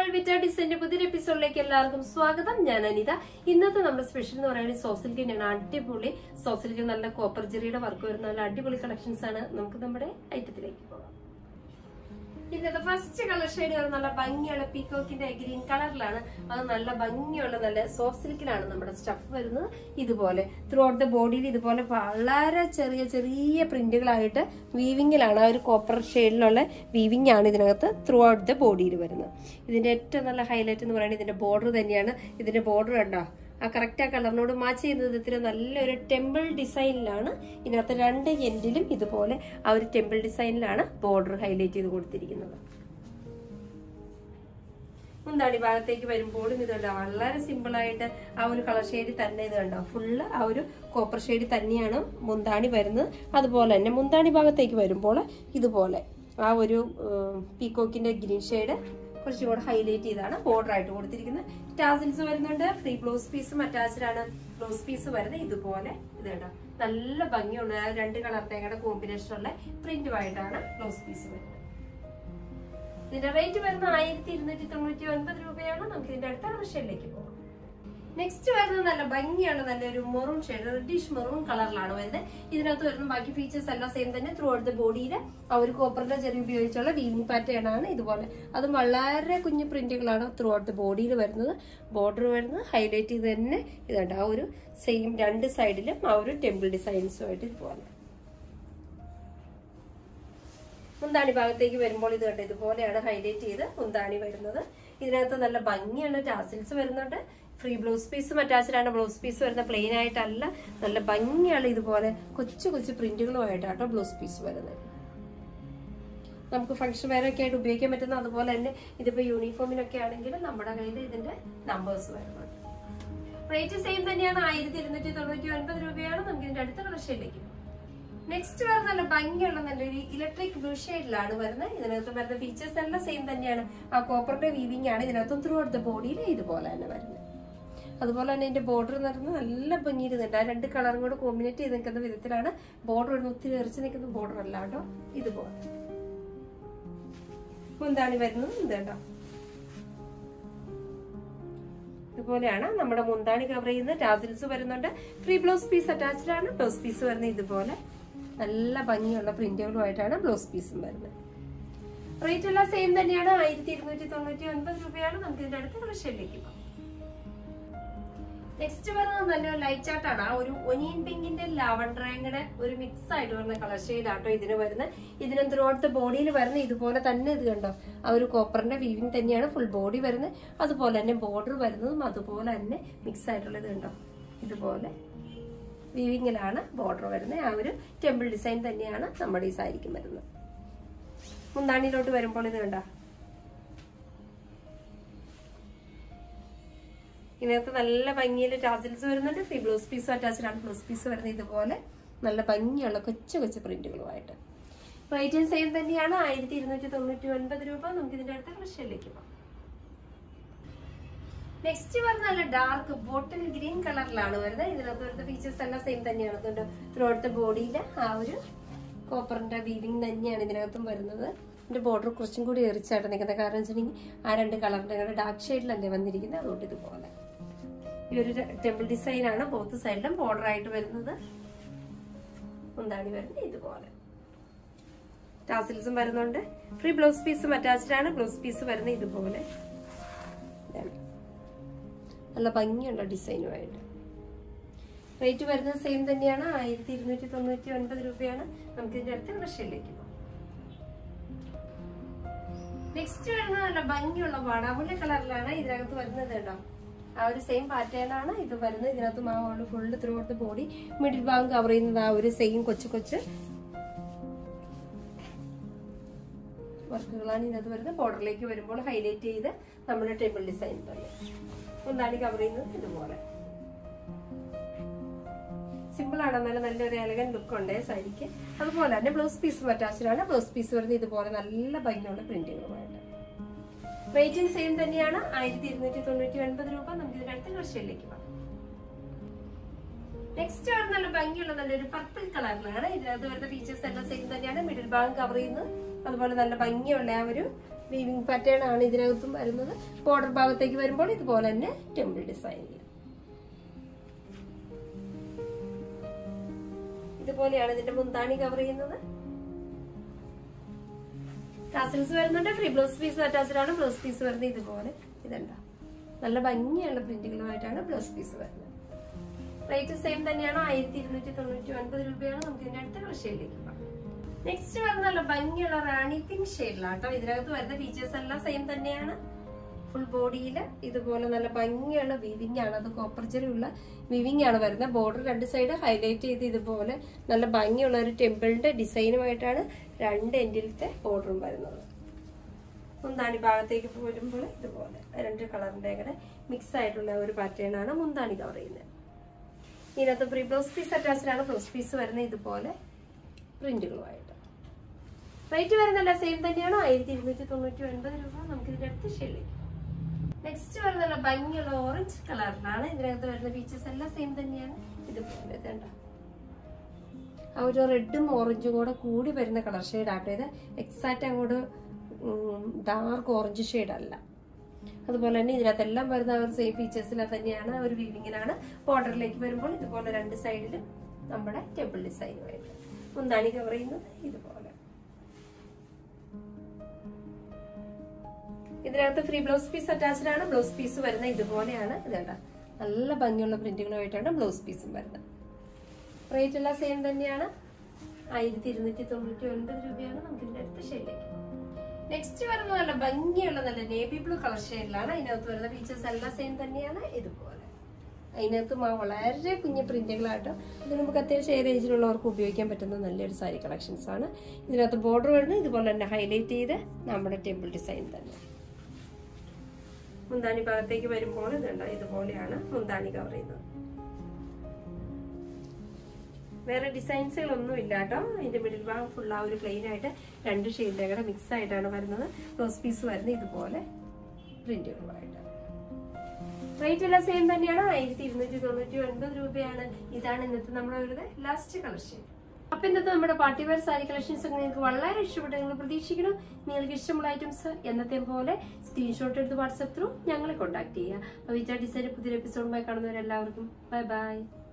വെൽവിറ്റ ഡിസൈന്റെ പുതിയൊരു എപ്പിസോഡിലേക്ക് എല്ലാവർക്കും സ്വാഗതം ഞാൻ അനിത ഇന്നത്തെ നമ്മുടെ സ്പെഷ്യൽ എന്ന് പറയുന്നത് സോസിൽക്ക് തന്നെയാണ് അടിപൊളി സോസിൽക്ക് നല്ല കോപ്പർ ജെറിയുടെ വർക്ക് വരുന്ന നല്ല അടിപൊളി കളക്ഷൻസ് ആണ് നമുക്ക് നമ്മുടെ ഐറ്റത്തിലേക്ക് പോകാം ഇന്നത്തെ ഫസ്റ്റ് കളർ ഷെയ്ഡ് നല്ല ഭംഗിയുള്ള പീക്കോക്കിന്റെ ഗ്രീൻ കളറിലാണ് അത് നല്ല ഭംഗിയുള്ള നല്ല സോഫ്റ്റ് സിൽക്കിലാണ് നമ്മുടെ സ്റ്റഫ് വരുന്നത് ഇതുപോലെ ത്രൂ ഔട്ട് ദ ബോഡിയിൽ ഇതുപോലെ വളരെ ചെറിയ ചെറിയ പ്രിന്റുകളായിട്ട് വീവിങ്ങിലാണ് ആ ഒരു കോപ്പർ ഷെയ്ഡിലുള്ള വീവിംഗ് ആണ് ഇതിനകത്ത് ത്രൂ ഔട്ട് ദ ബോഡിയിൽ വരുന്നത് ഇതിന്റെ ഏറ്റവും നല്ല ഹൈലൈറ്റ് എന്ന് പറയുന്നത് ഇതിന്റെ ബോർഡർ തന്നെയാണ് ഇതിന്റെ ബോർഡർ കണ്ടോ ആ കറക്റ്റ് ആ കളറിനോട് മാച്ച് ചെയ്യുന്ന വിധത്തിൽ നല്ലൊരു ടെമ്പിൾ ഡിസൈനിലാണ് ഇതിനകത്ത് രണ്ട് എൻഡിലും ഇതുപോലെ ആ ഒരു ടെമ്പിൾ ഡിസൈനിലാണ് ബോർഡർ ഹൈലൈറ്റ് ചെയ്ത് കൊടുത്തിരിക്കുന്നത് മുന്താണി ഭാഗത്തേക്ക് വരുമ്പോഴും ഇതുണ്ട് വളരെ സിമ്പിൾ ആയിട്ട് ആ ഒരു കളർ ഷെയ്ഡ് തന്നെ ഇത് കണ്ടോ ഫുള്ള് ആ ഒരു കോപ്പർ ഷെയ്ഡ് തന്നെയാണ് മുന്താണി വരുന്നത് അതുപോലെ തന്നെ മുന്താണി ഭാഗത്തേക്ക് വരുമ്പോൾ ഇതുപോലെ ആ ഒരു പീക്കോക്കിന്റെ ഗ്രീൻ ഷെയ്ഡ് കുറച്ചും കൂടെ ഹൈലൈറ്റ് ചെയ്താണ് ബോർഡർ ആയിട്ട് കൊടുത്തിരിക്കുന്നത് ടാസിൽസ് വരുന്നുണ്ട് ഫ്രീ ബ്ലൗസ് പീസും അറ്റാച്ച്ഡ് ആണ് ബ്ലൗസ് പീസ് വരുന്നത് ഇതുപോലെ ഇത് കേട്ടോ നല്ല ഭംഗിയുള്ള ആ രണ്ട് കളർ തേങ്ങയുടെ കോമ്പിനേഷനുള്ള പ്രിന്റുമായിട്ടാണ് ബ്ലൗസ് പീസ് വരുന്നത് ഇതിന്റെ റേറ്റ് വരുന്നത് ആയിരത്തി ഇരുന്നൂറ്റി തൊണ്ണൂറ്റി ഒൻപത് രൂപയാണ് നമുക്ക് ഇതിന്റെ അടുത്ത കളക്ഷനിലേക്ക് പോകാം നെക്സ്റ്റ് വരുന്നത് നല്ല ഭംഗിയുള്ള നല്ലൊരു മെറൂൺ ഷെയ്ഡ് റെഡിഷ് മെറൂൺ കളറിലാണ് വരുന്നത് ഇതിനകത്ത് വരുന്ന ബാക്കി ഫീച്ചേഴ്സ് എല്ലാം സെയിം തന്നെ ത്രൂ ഔട്ട് ദ ബോഡിയിൽ ആ ഒരു കോപ്പറിന്റെ ചെറിയ ഉപയോഗിച്ചുള്ള വീവിംഗ് പാറ്റേൺ ആണ് ഇതുപോലെ അതും വളരെ കുഞ്ഞു പ്രിന്റുകളാണ് ത്രൂ ഔട്ട് ദ ബോഡിയിൽ വരുന്നത് ബോർഡർ വരുന്നത് ഹൈലൈറ്റ് ചെയ്ത് തന്നെ ഇതുണ്ട് ആ ഒരു സെയിം രണ്ട് സൈഡിലും ആ ഒരു ടെമ്പിൾ ഡിസൈൻസുമായിട്ട് ഇതുപോലെ മുന്താണി ഭാഗത്തേക്ക് വരുമ്പോൾ ഇത് കണ്ട് ഇതുപോലെയാണ് ഹൈലൈറ്റ് ചെയ്ത് മുന്താണി വരുന്നത് ഇതിനകത്ത് നല്ല ഭംഗിയുള്ള ടാസിൽസ് വരുന്നുണ്ട് ഫ്രീ ബ്ലൗസ് പീസും അറ്റാച്ച്ഡ് ആണ് ബ്ലൗസ് പീസ് വരുന്ന പ്ലെയിൻ ആയിട്ടല്ല നല്ല ഭംഗിയുള്ള ഇതുപോലെ കൊച്ചു കൊച്ചു പ്രിന്റുകളുമായിട്ടാട്ടോ ബ്ലൗസ് പീസ് വരുന്നത് നമുക്ക് ഫംഗ്ഷൻ വെയർ ഒക്കെ ആയിട്ട് ഉപയോഗിക്കാൻ പറ്റുന്ന അതുപോലെ തന്നെ ഇതിപ്പോ യൂണിഫോമിനൊക്കെ ആണെങ്കിൽ നമ്മുടെ കയ്യിൽ ഇതിന്റെ നമ്പേഴ്സ് വരുന്നുണ്ട് റേറ്റ് സെയിം തന്നെയാണ് ആയിരത്തി ഇരുന്നൂറ്റി തൊണ്ണൂറ്റി ഒൻപത് രൂപയാണ് നമുക്ക് ഇതിന്റെ അടുത്ത കളക്ഷനിലേക്ക് നെക്സ്റ്റ് വരുന്ന നല്ല ഭംഗിയുള്ള നല്ലൊരു ഇലക്ട്രിക് ബ്ലൂ ഷെയ്ഡിലാണ് വരുന്നത് ഇതിനകത്ത് വരുന്ന ഫീച്ചേഴ്സ് എല്ലാം സെയിം തന്നെയാണ് ആ കോപ്പറിന്റെ വീവിംഗ് ആണ് ഇതിനകത്തും ത്രൂ ഔട്ട് ദ ബോഡിയിൽ ഇതുപോലെ തന്നെ വരുന്നത് അതുപോലെ തന്നെ ഇതിന്റെ ബോർഡർ എന്ന് പറയുന്നത് നല്ല ഭംഗിയിരുന്നുണ്ട് ആ രണ്ട് കളറും കൂടെ കോമ്പിനേറ്റ് ചെയ്ത് നിൽക്കുന്ന വിധത്തിലാണ് ബോർഡർ വരുന്നത് ഒത്തിരി എറിച്ച് നിൽക്കുന്ന ബോർഡർ അല്ല കേട്ടോ ഇതുപോലെ മുന്താണി വരുന്നത് ഇത് കേട്ടോ ഇതുപോലെയാണ് നമ്മുടെ മുന്താണി കവർ ചെയ്യുന്ന ടാസിൽസ് വരുന്നുണ്ട് ഫ്രീ ബ്ലൗസ് പീസ് അറ്റാച്ച്ഡ് ആണ് ബ്ലൗസ് പീസ് വരുന്നത് ഇതുപോലെ നല്ല ഭംഗിയുള്ള പ്രിന്റുകളുമായിട്ടാണ് ബ്ലൗസ് പീസും വരുന്നത് റേറ്റ് എല്ലാം സെയിം തന്നെയാണ് ആയിരത്തി ഇരുന്നൂറ്റി തൊണ്ണൂറ്റി ഒൻപത് രൂപയാണ് നമുക്ക് ഇതിന്റെ അടുത്ത കളക്ഷനിലേക്ക് പോകാം നെക്സ്റ്റ് വരുന്നത് നല്ലൊരു ലൈറ്റ് ചാർട്ടാണ് ആ ഒരു ഒനിയൻ പിങ്കിന്റെ ലാവൻഡ്രയുടെ ഒരു മിക്സ് ആയിട്ട് വരുന്ന കളർ ഷെയ്ഡാട്ടോ ഇതിന് വരുന്നത് ഇതിന് ത്രൂ ഔട്ട് ദ ബോഡിയിൽ വരുന്ന ഇതുപോലെ തന്നെ ഇത് കണ്ടോ ആ ഒരു കോപ്പറിന്റെ വീവിങ് തന്നെയാണ് ഫുൾ ബോഡി വരുന്നത് അതുപോലെ തന്നെ ബോർഡർ വരുന്നതും അതുപോലെ തന്നെ മിക്സ് ആയിട്ടുള്ളത് കണ്ടോ ഇതുപോലെ വീവിങ്ങിലാണ് ബോർഡർ വരുന്നത് ആ ഒരു ടെമ്പിൾ ഡിസൈൻ തന്നെയാണ് നമ്മുടെ ഈ സാരിക്കും വരുന്നത് മുന്താണിയിലോട്ട് വരുമ്പോൾ ഇത് കണ്ടോ ഇതിനകത്ത് നല്ല ഭംഗിയിൽ ടാസിൽസ് വരുന്നുണ്ട് ഫ്രീ ബ്ലൗസ് പീസും അറ്റാച്ച്ഡ് ആണ് ബ്ലൗസ് പീസ് വരുന്നത് ഇതുപോലെ നല്ല ഭംഗിയുള്ള കൊച്ചു കൊച്ചു പ്രിന്റുകളുമായിട്ട് റേറ്റ് സെയിം തന്നെയാണ് ആയിരത്തി ഇരുന്നൂറ്റി തൊണ്ണൂറ്റി ഒൻപത് രൂപ നമുക്ക് ഇതിന്റെ അടുത്ത കളക്ഷനിലേക്ക് പോകാം നെക്സ്റ്റ് വരുന്ന നല്ല ഡാർക്ക് ബോട്ടിൽ ഗ്രീൻ കളറിലാണ് വരുന്നത് ഇതിനകത്ത് വരുന്ന ഫീച്ചേഴ്സ് എല്ലാം സെയിം തന്നെയാണ് അതുകൊണ്ട് ത്രൂ ഔട്ട് ബോഡിയിൽ ആ ഒരു കോപ്പറിന്റെ വീവിങ് തന്നെയാണ് ഇതിനകത്തും വരുന്നത് ഇതിന്റെ ബോർഡർ കുറച്ചും കൂടി എറിച്ചായിട്ട് നിൽക്കുന്നത് കാരണം വെച്ചിട്ടുണ്ടെങ്കിൽ ആ രണ്ട് കളറിന്റെ ഡാർക്ക് ഷെയ്ഡിലല്ലേ വന്നിരിക്കുന്നത് അതുകൊണ്ട് ഇതുപോലെ ഈ ഒരു ടെമ്പിൾ ഡിസൈൻ ആണ് ബോത്ത് സൈഡിലും ബോർഡർ ആയിട്ട് വരുന്നത് മുന്താണി വരുന്നത് ഇതുപോലെ ടാസിൽസും വരുന്നുണ്ട് ഫ്രീ ബ്ലൗസ് പീസും അറ്റാച്ച്ഡ് ആണ് ബ്ലൗസ് പീസ് വരുന്നത് ഇതുപോലെ നല്ല ഭംഗിയുള്ള ഡിസൈനുമായിട്ട് റേറ്റ് വരുന്നത് സെയിം തന്നെയാണ് ആയിരത്തി ഇരുന്നൂറ്റി തൊണ്ണൂറ്റി ഒൻപത് രൂപയാണ് നമുക്ക് ഇതിന്റെ അടുത്ത ബ്രഷിലേക്ക് പോകാം നെക്സ്റ്റ് വരുന്നത് നല്ല ഭംഗിയുള്ള വടാമുല്ല കളറിലാണ് ഇതിനകത്ത് വരുന്നത് കേട്ടോ ആ ഒരു സെയിം പാറ്റേൺ ആണ് ഇത് വരുന്നത് ഇതിനകത്ത് മാവുള്ള full throughout body middle ഭാഗം കവർ ചെയ്യുന്നത് ആ ഒരു സെയിം കൊച്ചു കൊച്ച് വർക്കുകളാണ് ഇതിനകത്ത് വരുന്നത് ബോർഡറിലേക്ക് വരുമ്പോൾ ഹൈലൈറ്റ് ചെയ്ത് നമ്മുടെ ടെമ്പിൾ ഡിസൈൻ തന്നെ ഒന്നാടി കവർ ചെയ്യുന്നത് ഇതുപോലെ സിമ്പിൾ ആണ് എന്നാലും നല്ലൊരു എലഗൻ ലുക്ക് ഉണ്ട് സാരിക്ക് അതുപോലെ തന്നെ ബ്ലൗസ് പീസ് അറ്റാച്ച്ഡ് ആണ് ബ്ലൗസ് പീസ് വരുന്നത് ഇതുപോലെ നല്ല ഭംഗിയുള്ള പ്രിന്റുകളുമായിട്ട് റേറ്റും സെയിം തന്നെയാണ് ആയിരത്തി ഇരുന്നൂറ്റി തൊണ്ണൂറ്റി ഒൻപത് രൂപ നമുക്ക് ഇതിന്റെ അടുത്ത കളക്ഷനിലേക്ക് പോകാം നെക്സ്റ്റ് ആണ് നല്ല ഭംഗിയുള്ള നല്ലൊരു പർപ്പിൾ കളറിലാണ് ഇതിനകത്ത് വരുന്ന ഫീച്ചേഴ്സ് എല്ലാം സെയിം തന്നെയാണ് മിഡിൽ ഭാഗം കവർ ചെയ്യുന്നത് അതുപോലെ നല്ല ഭംഗിയുള്ള ആ ഒരു വീവിംഗ് പാറ്റേൺ ആണ് ഇതിനകത്തും വരുന്നത് ബോർഡർ ഭാഗത്തേക്ക് വരുമ്പോൾ ഇതുപോലെ തന്നെ ടെമ്പിൾ ഡിസൈനിൽ ഇതുപോലെയാണ് ഇതിന്റെ മുന്താണി കവർ ചെയ്യുന്നത് ടാസിൽസ് വരുന്നുണ്ട് ഫ്രീ ബ്ലൗസ് പീസ് അറ്റാച്ച്ഡ് ആണ് ബ്ലൗസ് പീസ് വരുന്നത് ഇതുപോലെ ഇതുണ്ടോ നല്ല ഭംഗിയുള്ള പ്രിന്റുകളുമായിട്ടാണ് ബ്ലൗസ് പീസ് വരുന്നത് റേറ്റ് സെയിം തന്നെയാണ് ആയിരത്തി ഇരുന്നൂറ്റി തൊണ്ണൂറ്റി ഒൻപത് രൂപയാണ് നമുക്ക് ഇതിന്റെ അടുത്ത കളക്ഷനിലേക്ക് പോകാം നെക്സ്റ്റ് വരുന്ന നല്ല ഭംഗിയുള്ള റാണി പിങ്ക് ഷെയ്ഡിലാട്ടോ ഇതിനകത്ത് വരുന്ന ഫീച്ചേഴ്സ് എല്ലാം സെയിം തന്നെയാണ് ഫുൾ ബോഡിയിൽ ഇതുപോലെ നല്ല ഭംഗിയുള്ള വിവിങ് ആണ് അത് കോപ്പർ ഉള്ള വിവിങ് ആണ് വരുന്നത് ബോർഡർ രണ്ട് സൈഡ് ഹൈലൈറ്റ് ചെയ്ത് ഇതുപോലെ നല്ല ഭംഗിയുള്ള ഒരു ടെമ്പിളിന്റെ ഡിസൈനുമായിട്ടാണ് രണ്ട് എൻഡിലത്തെ ബോർഡറും വരുന്നത് മുന്താണി ഭാഗത്തേക്ക് പോരുമ്പോൾ ഇതുപോലെ രണ്ട് കളറിന്റെ കൂടെ മിക്സ് ആയിട്ടുള്ള ഒരു പാറ്റേൺ ആണ് മുന്താണി കവർ ചെയ്യുന്നത് ഇതിനകത്ത് ഫ്രീ ബ്ലൗസ് പീസ് അറ്റാച്ച്ഡ് ആണ് ബ്ലൗസ് പീസ് വരുന്നത് ഇതുപോലെ പ്രിന്റുകളുമായിട്ട് റേറ്റ് വരുന്നല്ല സെയിം തന്നെയാണ് ആയിരത്തി ഇരുന്നൂറ്റി തൊണ്ണൂറ്റി ഒൻപത് രൂപ നമുക്ക് ഇതിന്റെ അടുത്ത് ഷെല്ലിക്കും നെക്സ്റ്റ് വരുന്ന ഭംഗിയുള്ള ഓറഞ്ച് കളറിലാണ് ഇതിനകത്ത് വരുന്ന ഫീച്ചേഴ്സ് എല്ലാം സെയിം തന്നെയാണ് ഇതുപോലെ ഇതുണ്ടോ ആ ഒരു റെഡും ഓറഞ്ചും കൂടെ കൂടി വരുന്ന കളർ ഷെയ്ഡ് ആട്ടോ ഇത് എക്സാക്റ്റ് അങ്ങോട്ട് ഡാർക്ക് ഓറഞ്ച് ഷെയ്ഡ് അല്ല അതുപോലെ തന്നെ ഇതിനകത്തെല്ലാം വരുന്ന ആ ഒരു സെയിം ഫീച്ചേഴ്സിൽ തന്നെയാണ് ആ ഒരു വീവിങ്ങിലാണ് ബോർഡറിലേക്ക് വരുമ്പോൾ ഇതുപോലെ രണ്ട് സൈഡിലും നമ്മുടെ ടെമ്പിൾ ഡിസൈനുമായിട്ട് മുന്താണി കവർ ചെയ്യുന്നത് ഇതുപോലെ ഇതിനകത്ത് ഫ്രീ ബ്ലൗസ് പീസ് അറ്റാച്ച്ഡ് ആണ് ബ്ലൗസ് പീസ് വരുന്നത് ഇതുപോലെയാണ് ഇതേണ്ട നല്ല ഭംഗിയുള്ള പ്രിന്റുകളുമായിട്ടാണ് ബ്ലൗസ് പീസും വരുന്നത് റേറ്റ് എല്ലാം സെയിം തന്നെയാണ് ആയിരത്തി ഇരുന്നൂറ്റി തൊണ്ണൂറ്റി ഒൻപത് രൂപയാണ് നമുക്ക് ഇതിന്റെ അടുത്ത ഷെയ്ഡിലേക്ക് നെക്സ്റ്റ് വരുന്ന നല്ല ഭംഗിയുള്ള നല്ല നേവി ബ്ലൂ കളർ ഷെയ്ഡിലാണ് ഇതിനകത്ത് വരുന്ന ഫീച്ചേഴ്സ് എല്ലാം സെയിം തന്നെയാണ് ഇതുപോലെ അതിനകത്ത് മാ വളരെ കുഞ്ഞു പ്രിന്റുകളാട്ടോ ഇത് നമുക്ക് അത്യാവശ്യം ഏത് ഏജിലുള്ളവർക്ക് ഉപയോഗിക്കാൻ പറ്റുന്ന നല്ലൊരു സാരി കളക്ഷൻസ് ആണ് ഇതിനകത്ത് ബോർഡർ വരുന്നത് ഇതുപോലെ തന്നെ ഹൈലൈറ്റ് ചെയ്ത് നമ്മുടെ ടെമ്പിൾ ഡിസൈൻ തന്നെ മുന്താണി ഭാഗത്തേക്ക് വരുമ്പോൾ ഇതുണ്ട് ഇതുപോലെയാണ് മുന്താണി കവർ ചെയ്യുന്നത് വേറെ ഡിസൈൻസുകളൊന്നും ഇല്ല കേട്ടോ അതിന്റെ മിഡിൽ ഭാഗം ഫുൾ ആ ഒരു പ്ലെയിൻ ആയിട്ട് രണ്ട് ഷെയ്ഡിന്റെ കൂടെ മിക്സ് ആയിട്ടാണ് വരുന്നത് ബ്ലൗസ് പീസ് വരുന്നത് ഇതുപോലെ പ്രിന്റുകളുമായിട്ട് റേറ്റ് എല്ലാം സെയിം തന്നെയാണ് ആയിരത്തി ഇരുന്നൂറ്റി തൊണ്ണൂറ്റി ഒൻപത് രൂപയാണ് ഇതാണ് ഇന്നത്തെ നമ്മുടെ ഒരു ലാസ്റ്റ് കളക്ഷൻ അപ്പൊ ഇന്നത്തെ നമ്മുടെ പാർട്ടി വെയർ സാരി കളക്ഷൻസ് ഒക്കെ നിങ്ങൾക്ക് വളരെ ഇഷ്ടപ്പെട്ടു നിങ്ങൾ പ്രതീക്ഷിക്കണം നിങ്ങൾക്ക് ഇഷ്ടമുള്ള ഐറ്റംസ് എന്നത്തെ പോലെ സ്ക്രീൻഷോട്ട് എടുത്ത് വാട്സപ്പ് ത്രൂ ഞങ്ങളെ കോൺടാക്ട് ചെയ്യുക അപ്പോൾ വിചാർ ഡിസൈൻ പുതിയൊരു എപ്പിസോഡുമായി കാണുന്നവരെല്ലാവർക്കും ബൈ ബൈ